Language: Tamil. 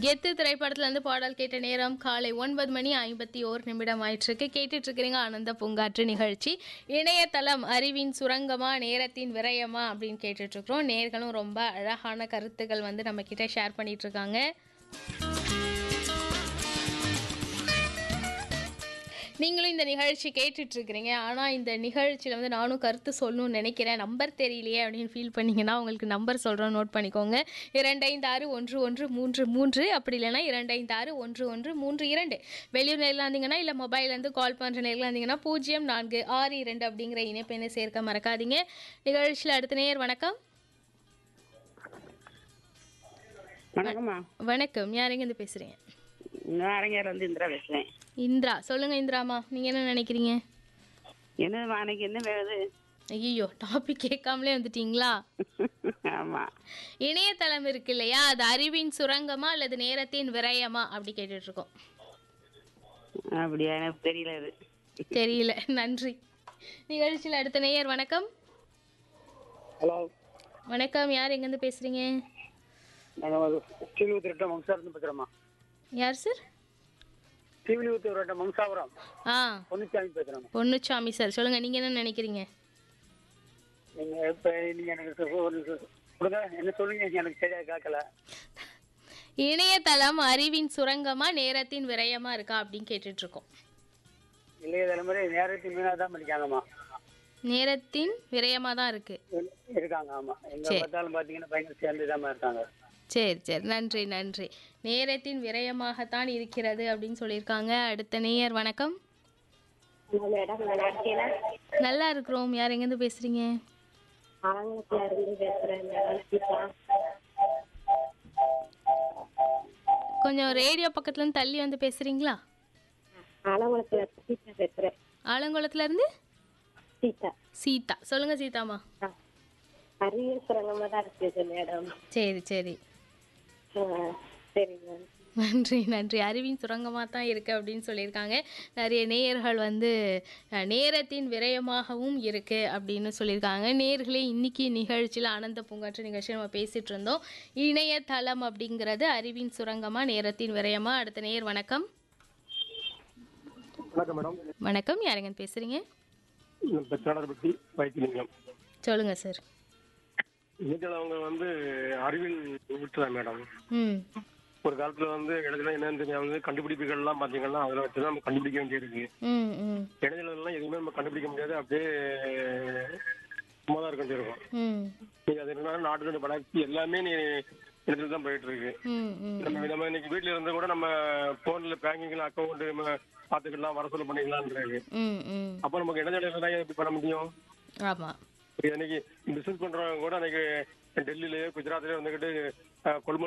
கெத்து திரைப்படத்துல இருந்து பாடல் கேட்ட நேரம் காலை ஒன்பது மணி ஐம்பத்தி ஓர் நிமிடம் ஆயிட்டிருக்கு கேட்டுட்டு இருக்கிறீங்க ஆனந்த பூங்காற்று நிகழ்ச்சி இணையதளம் அறிவின் சுரங்கமா நேரத்தின் விரயமா அப்படின்னு கேட்டுட்டு இருக்கிறோம் நேர்களும் ரொம்ப அழகான கருத்துக்கள் வந்து நம்ம கிட்ட ஷேர் பண்ணிட்டு இருக்காங்க நீங்களும் இந்த நிகழ்ச்சி கேட்டுட்டு இருக்கிறீங்க ஆனால் இந்த நிகழ்ச்சியில் வந்து நானும் கருத்து சொல்லணும்னு நினைக்கிறேன் நம்பர் தெரியலையே அப்படின்னு ஃபீல் பண்ணீங்கன்னா உங்களுக்கு நம்பர் சொல்கிறோம் நோட் பண்ணிக்கோங்க இரண்டைந்து ஆறு ஒன்று ஒன்று மூன்று மூன்று அப்படி இல்லைன்னா இரண்டைந்து ஆறு ஒன்று ஒன்று மூன்று இரண்டு வெளியூர் நேரில் இருந்தீங்கன்னா இல்லை மொபைல்லேருந்து கால் பண்ணுற நேரில் இருந்தீங்கன்னா பூஜ்ஜியம் நான்கு ஆறு இரண்டு அப்படிங்கிற இணைப்பெண்ணை சேர்க்க மறக்காதீங்க நிகழ்ச்சியில் அடுத்த நேர் வணக்கம் வணக்கம்மா வணக்கம் யாருங்க இருந்து பேசுகிறீங்க நான் அரங்கேற வந்து இந்திரா பேசுறேன் இந்திரா சொல்லுங்கள் இந்திராமா நீங்கள் என்ன நினைக்கிறீங்க என்னதுமா அன்னைக்கு என்ன வேணுது ஐயோ டாபிக் கேட்காமலே வந்துட்டீங்களா ஆமா இணையதளம் இருக்கு இல்லையா அது அறிவின் சுரங்கமா அல்லது நேரத்தின் விரயமா அப்படி கேட்டுட்டு இருக்கோம் அப்படியா எனக்கு தெரியல அது தெரியல நன்றி நிகழ்ச்சியில் அடுத்த நேயர் வணக்கம் ஹலோ வணக்கம் யார் எங்கேருந்து பேசுறீங்க நாங்கள் ஸ்ரீவில்லிபுத்தூர் வட்டம் மம்சாபுரம் பேசுகிறோம்மா யார் சார் ஸ்ரீவில்லிபுத்தூர் வட்டம் மம்சாபுரம் ஆ பொன்னுச்சாமி பேசுகிறோம்மா பொன்னுச்சாமி சார் சொல்லுங்க நீங்க என்ன நினைக்கிறீங்க நீங்கள் இப்போ நீங்கள் எனக்கு சொ- ஒரு சொ- கொடுங்க என்ன சொல்லுங்க எனக்கு சரியா கேட்கல இணையதளம் அறிவின் சுரங்கமா நேரத்தின் விரயமா இருக்கா அப்படின்னு கேட்டுட்டு இருக்கோம் இளைய தலைமுறை நேரத்தில் மீனாக தான் படிக்காங்கம்மா நேரத்தின் விரயமா தான் இருக்கு இருக்காங்க ஆமாம் எங்கே சரி. பார்த்தாலும் பார்த்தீங்கன்னா பயங்கர சேர்ந்து தான் இருக்காங்க சரி சரி நன்றி நன்றி நேரத்தின் விரயமாகத்தான் இருக்கிறது அப்படின்னு சொல்லியிருக்காங்க அடுத்த நேயர் வணக்கம் மேடம் நல்லா இருக்கீங்களா நல்லா இருக்கிறோம் யார் எங்கேருந்து பேசுறீங்க ஆலங்குளத்துல இருந்து பேசுறேன் மேடம் கீதா கொஞ்சம் ரேடியோ பக்கத்துல இருந்து தள்ளி வந்து பேசுறீங்களா ஆலங்குளத்துல இருந்து சீதா பேசுறேன் ஆலங்குளத்துல இருந்து சீதா சீதா சொல்லுங்க சீதாமா ஆ. அறிவியல் சுரங்கமா தான் இருக்குது மேடம் சரி சரி ஆ, சரி மேம் நன்றி நன்றி அறிவின் சுரங்கமாக தான் இருக்கு அப்படின்னு சொல்லியிருக்காங்க நிறைய நேயர்கள் வந்து அஹ், நேரத்தின் விரயமாகவும் இருக்கு அப்படின்னு சொல்லியிருக்காங்க நேர்களே இன்னைக்கு நிகழ்ச்சியில் ஆனந்த பூங்காற்று நிகழ்ச்சி நம்ம பேசிட்டு இருந்தோம் இணையதளம் அப்படிங்கிறது அறிவின் சுரங்கமா நேரத்தின் விரயமா அடுத்த நேயர் வணக்கம் வணக்கம் மேடம் வணக்கம் யாருங்க பேசுறீங்க பெற்றாளர்பட்டி வைத்திலிங்கம் சொல்லுங்க சார் இன்னைக்கு அவங்க வந்து அறிவியல் விட்டுதான் மேடம் ம் ஒரு காலத்தில் வந்து இடத்துல என்னன்னு தெரியாம கண்டுபிடிப்புகள்லாம் பார்த்தீங்கன்னா அதில் வச்சு தான் நம்ம கண்டுபிடிக்க வேண்டியிருக்கு ம் ம் இடைநிலாம் எதுவுமே நம்ம கண்டுபிடிக்க முடியாது அப்படியே சும்மா தான் இருக்க வேண்டியிருக்கும் ம் நீங்க அது என்னன்னா நாட்டு வளர்ச்சி எல்லாமே நீ இடத்துல தான் போயிட்டு இருக்கு ம் ம் நம்ம நம்ம இன்னைக்கு வீட்ல இருந்து கூட நம்ம போன்ல பேங்கிங்ல அக்கௌண்ட் நம்ம பாத்துக்கலாம் வர சொல்ல பண்ணிக்கலாம்ன்றாங்க ம் ம் அப்போ நமக்கு இடைநிலையில தான் எப்படி பண்ண முடியும் ஆமாம் இப்ப இன்னைக்கு பிசினஸ் பண்றவங்க கூட இன்னைக்கு டெல்லியிலயோ குஜராத்லயோ வந்துகிட்டு அஹ், கொள்முதல்